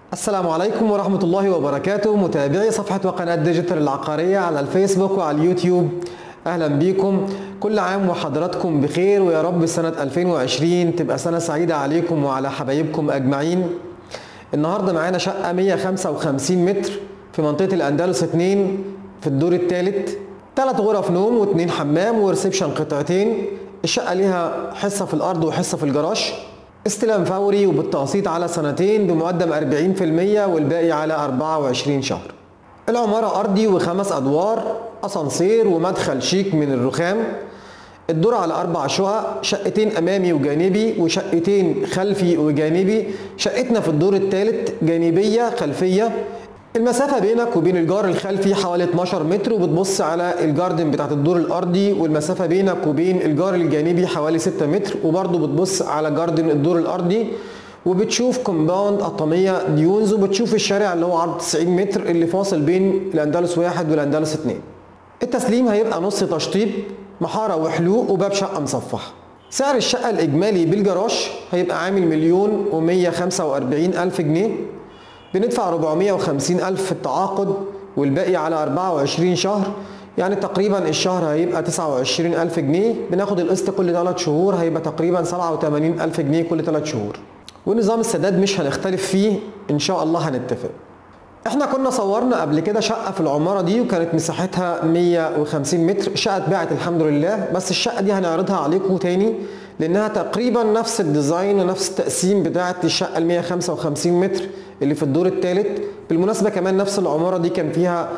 السلام عليكم ورحمة الله وبركاته متابعي صفحة وقناة ديجيتال العقارية على الفيسبوك وعلى اليوتيوب أهلا بيكم كل عام وحضراتكم بخير ويا رب سنة 2020 تبقى سنة سعيدة عليكم وعلى حبايبكم أجمعين النهاردة معانا شقة 155 متر في منطقة الأندلس 2 في الدور الثالث ثلاث غرف نوم واثنين حمام وريسبشن قطعتين الشقة ليها حصة في الأرض وحصة في الجراج استلام فوري وبالتقسيط على سنتين بمقدم 40% والباقي على 24 شهر العمارة أرضي وخمس أدوار أسانسير ومدخل شيك من الرخام الدور على أربع شقق شقتين أمامي وجانبي وشقتين خلفي وجانبي شقتنا في الدور الثالث جانبية خلفية المسافة بينك وبين الجار الخلفي حوالي 12 متر وبتبص على الجاردن بتاعت الدور الأرضي والمسافة بينك وبين الجار الجانبي حوالي 6 متر وبرضه بتبص على جاردن الدور الأرضي وبتشوف كومباوند قطامية ديونز وبتشوف الشارع اللي هو عرض 90 متر اللي فاصل بين الأندلس واحد والأندلس اتنين التسليم هيبقى نص تشطيب محارة وحلوق وباب شقة مصفح سعر الشقة الإجمالي بالجراج هيبقى عامل مليون ومية خمسة وأربعين ألف جنيه بندفع 450 ألف في التعاقد والباقي على 24 شهر يعني تقريبا الشهر هيبقى 29 ألف جنيه بناخد القسط كل 3 شهور هيبقى تقريبا 87 ألف جنيه كل 3 شهور ونظام السداد مش هنختلف فيه إن شاء الله هنتفق احنا كنا صورنا قبل كده شقة في العمارة دي وكانت مساحتها 150 متر شقة اتباعت الحمد لله بس الشقة دي هنعرضها عليكم تاني لانها تقريبا نفس الديزاين ونفس التقسيم بتاعة الشقة ال 155 متر اللي في الدور الثالث بالمناسبة كمان نفس العمارة دي كان فيها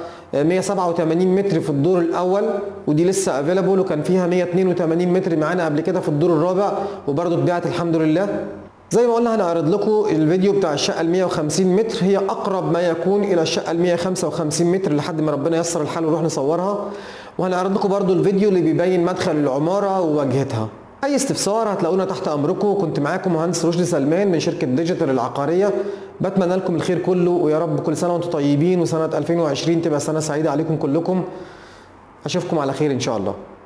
187 متر في الدور الاول ودي لسه افيلابل وكان فيها 182 متر معانا قبل كده في الدور الرابع وبرضه اتباعت الحمد لله زي ما قلنا هنعرض لكم الفيديو بتاع الشقه ال 150 متر هي اقرب ما يكون الى الشقه ال 155 متر لحد ما ربنا ييسر الحال ونروح نصورها وهنعرض لكم برضو الفيديو اللي بيبين مدخل العماره وواجهتها اي استفسار هتلاقونا تحت امركم كنت معاكم مهندس رشدي سلمان من شركه ديجيتال العقاريه بتمنى لكم الخير كله ويا رب كل سنه وانتم طيبين وسنه 2020 تبقى سنه سعيده عليكم كلكم اشوفكم على خير ان شاء الله